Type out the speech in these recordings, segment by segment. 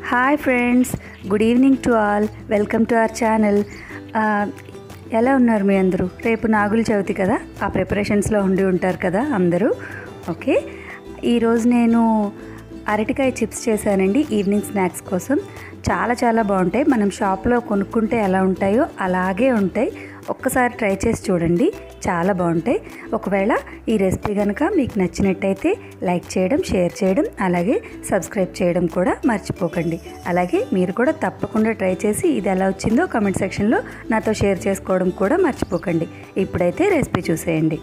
hi friends good evening to all welcome to our channel ఎలా ఉన్నారు మీ అందరూ రేపు నాగుల చవితి కదా ఆ ప్రిపరేషన్స్లో ఉండి ఉంటారు కదా అందరూ ఓకే ఈరోజు నేను అరటికాయ చిప్స్ చేశానండి ఈవినింగ్ స్నాక్స్ కోసం చాలా చాలా బాగుంటాయి మనం షాప్లో కొనుక్కుంటే ఎలా ఉంటాయో అలాగే ఉంటాయి ఒక్కసారి ట్రై చేసి చూడండి చాలా బాగుంటాయి ఒకవేళ ఈ రెసిపీ కనుక మీకు నచ్చినట్టయితే లైక్ చేయడం షేర్ చేయడం అలాగే సబ్స్క్రైబ్ చేయడం కూడా మర్చిపోకండి అలాగే మీరు కూడా తప్పకుండా ట్రై చేసి ఇది ఎలా వచ్చిందో కామెంట్ సెక్షన్లో నాతో షేర్ చేసుకోవడం కూడా మర్చిపోకండి ఇప్పుడైతే రెసిపీ చూసేయండి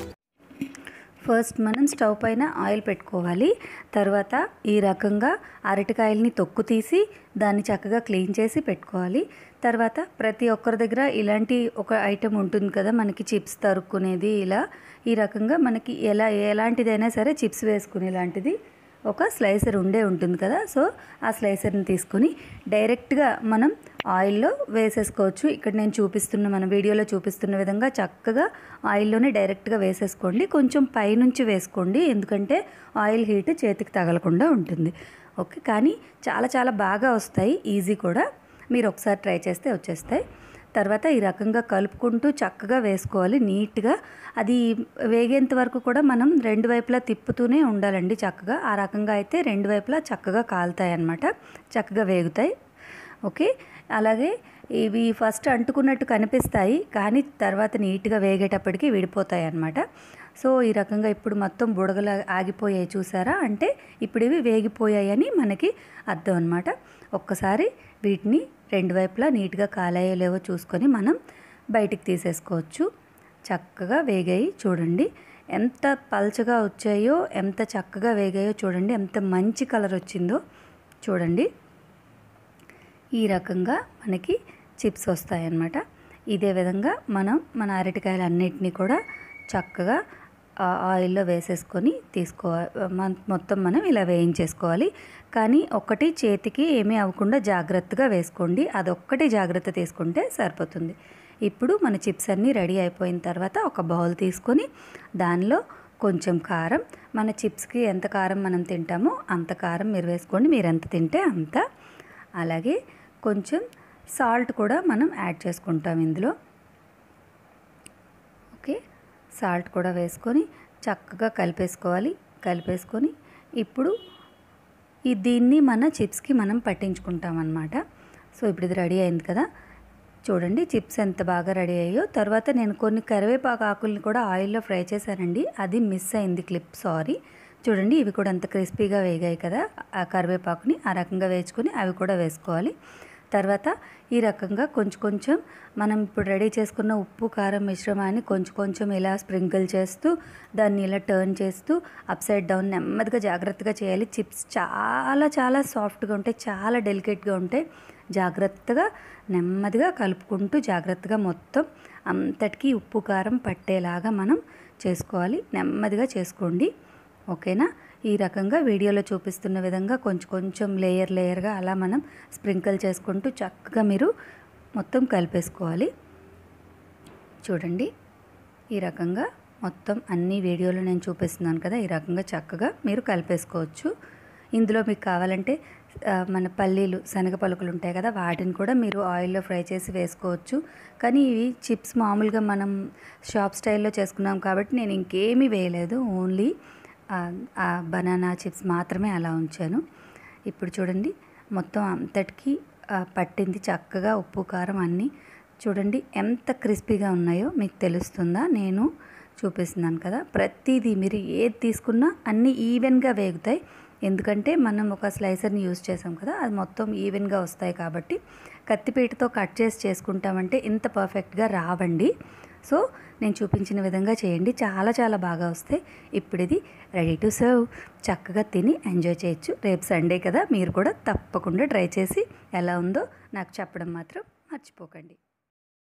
ఫస్ట్ మనం స్టవ్ పైన ఆయిల్ పెట్టుకోవాలి తర్వాత ఈ రకంగా అరటికాయల్ని తొక్కు తీసి దాన్ని చక్కగా క్లీన్ చేసి పెట్టుకోవాలి తర్వాత ప్రతి ఒక్కరి దగ్గర ఇలాంటి ఒక ఐటెం ఉంటుంది కదా మనకి చిప్స్ తరుక్కునేది ఇలా ఈ రకంగా మనకి ఎలా ఎలాంటిదైనా సరే చిప్స్ వేసుకునే లాంటిది ఒక స్లైసర్ ఉండే ఉంటుంది కదా సో ఆ స్లైసర్ని తీసుకొని డైరెక్ట్గా మనం ఆయిల్లో వేసేసుకోవచ్చు ఇక్కడ నేను చూపిస్తున్న మన వీడియోలో చూపిస్తున్న విధంగా చక్కగా ఆయిల్లోనే డైరెక్ట్గా వేసేసుకోండి కొంచెం పైనుంచి వేసుకోండి ఎందుకంటే ఆయిల్ హీట్ చేతికి తగలకుండా ఉంటుంది ఓకే కానీ చాలా చాలా బాగా వస్తాయి ఈజీ కూడా మీరు ఒకసారి ట్రై చేస్తే వచ్చేస్తాయి తర్వాత ఈ రకంగా కలుపుకుంటూ చక్కగా వేసుకోవాలి నీట్గా అది వేగేంత వరకు కూడా మనం రెండు వైపులా తిప్పుతూనే ఉండాలండి చక్కగా ఆ రకంగా అయితే రెండు వైపులా చక్కగా కాలుతాయి అన్నమాట చక్కగా వేగుతాయి ఓకే అలాగే ఇవి ఫస్ట్ అంటుకున్నట్టు కనిపిస్తాయి కానీ తర్వాత నీట్గా వేగేటప్పటికి విడిపోతాయి అన్నమాట సో ఈ రకంగా ఇప్పుడు మొత్తం బుడగలు ఆగిపోయాయి చూసారా అంటే ఇప్పుడు ఇవి వేగిపోయాయని మనకి అర్థం అనమాట ఒక్కసారి వీటిని రెండు వైపులా నీట్గా కాలాయో లేవో చూసుకొని మనం బయటికి తీసేసుకోవచ్చు చక్కగా వేగాయి చూడండి ఎంత పల్చగా వచ్చాయో ఎంత చక్కగా వేగాయో చూడండి ఎంత మంచి కలర్ వచ్చిందో చూడండి ఈ రకంగా మనకి చిప్స్ వస్తాయన్నమాట ఇదే విధంగా మనం మన అరటికాయలు అన్నిటినీ కూడా చక్కగా ఆయిల్లో వేసేసుకొని తీసుకోవాలి మొత్తం మనం ఇలా వేయించేసుకోవాలి కానీ ఒక్కటి చేతికి ఏమీ అవ్వకుండా జాగ్రత్తగా వేసుకోండి అదొక్కటి జాగ్రత్త తీసుకుంటే సరిపోతుంది ఇప్పుడు మన చిప్స్ అన్నీ రెడీ అయిపోయిన తర్వాత ఒక బౌల్ తీసుకొని దానిలో కొంచెం కారం మన చిప్స్కి ఎంత కారం మనం తింటామో అంత కారం మీరు వేసుకోండి మీరు ఎంత తింటే అంత అలాగే కొంచెం సాల్ట్ కూడా మనం యాడ్ చేసుకుంటాం ఇందులో ఓకే సాల్ట్ కూడా వేసుకొని చక్కగా కలిపేసుకోవాలి కలిపేసుకొని ఇప్పుడు ఈ దీన్ని మన చిప్స్కి మనం పట్టించుకుంటాం అన్నమాట సో ఇప్పుడు ఇది రెడీ అయింది కదా చూడండి చిప్స్ ఎంత బాగా రెడీ అయ్యో తర్వాత నేను కొన్ని కరివేపాకు ఆకుల్ని కూడా ఆయిల్లో ఫ్రై చేశానండి అది మిస్ అయింది క్లిప్ సారీ చూడండి ఇవి కూడా అంత క్రిస్పీగా వేగాయి కదా ఆ కరివేపాకుని ఆ రకంగా వేసుకొని అవి కూడా వేసుకోవాలి తర్వాత ఈ రకంగా కొంచెం కొంచెం మనం ఇప్పుడు రెడీ చేసుకున్న ఉప్పు కారం మిశ్రమాన్ని కొంచెం కొంచెం ఇలా స్ప్రింకిల్ చేస్తూ దాన్ని ఇలా టర్న్ చేస్తూ అప్ సైడ్ డౌన్ నెమ్మదిగా జాగ్రత్తగా చేయాలి చిప్స్ చాలా చాలా సాఫ్ట్గా ఉంటాయి చాలా డెలికేట్గా ఉంటాయి జాగ్రత్తగా నెమ్మదిగా కలుపుకుంటూ జాగ్రత్తగా మొత్తం అంతటికీ ఉప్పు కారం పట్టేలాగా మనం చేసుకోవాలి నెమ్మదిగా చేసుకోండి ఓకేనా ఈ రకంగా వీడియోలో చూపిస్తున్న విధంగా కొంచెం కొంచెం లేయర్ లేయర్గా అలా మనం స్ప్రింకిల్ చేసుకుంటూ చక్కగా మీరు మొత్తం కలిపేసుకోవాలి చూడండి ఈ రకంగా మొత్తం అన్ని వీడియోలో నేను చూపిస్తున్నాను కదా ఈ రకంగా చక్కగా మీరు కలిపేసుకోవచ్చు ఇందులో మీకు కావాలంటే మన పల్లీలు శనగ పలుకులు ఉంటాయి కదా వాటిని కూడా మీరు ఆయిల్లో ఫ్రై చేసి వేసుకోవచ్చు కానీ ఇవి చిప్స్ మామూలుగా మనం షాప్ స్టైల్లో చేసుకున్నాం కాబట్టి నేను ఇంకేమీ వేయలేదు ఓన్లీ ఆ బనానా చిప్స్ మాత్రమే అలా ఉంచాను ఇప్పుడు చూడండి మొత్తం అంతటికి పట్టింది చక్కగా ఉప్పు కారం అన్నీ చూడండి ఎంత క్రిస్పీగా ఉన్నాయో మీకు తెలుస్తుందా నేను చూపిస్తున్నాను కదా ప్రతిదీ మీరు ఏది తీసుకున్నా అన్నీ ఈవెన్గా వేగుతాయి ఎందుకంటే మనం ఒక స్లైసర్ని యూజ్ చేసాం కదా అది మొత్తం ఈవెన్గా వస్తాయి కాబట్టి కత్తిపీటతో కట్ చేసి చేసుకుంటామంటే ఇంత పర్ఫెక్ట్గా రావండి సో నేను చూపించిన విధంగా చేయండి చాలా చాలా బాగా వస్తాయి ఇప్పుడు ఇది రెడీ టు సర్వ్ చక్కగా తిని ఎంజాయ్ చేయొచ్చు రేపు సండే కదా మీరు కూడా తప్పకుండా ట్రై చేసి ఎలా ఉందో నాకు చెప్పడం మాత్రం మర్చిపోకండి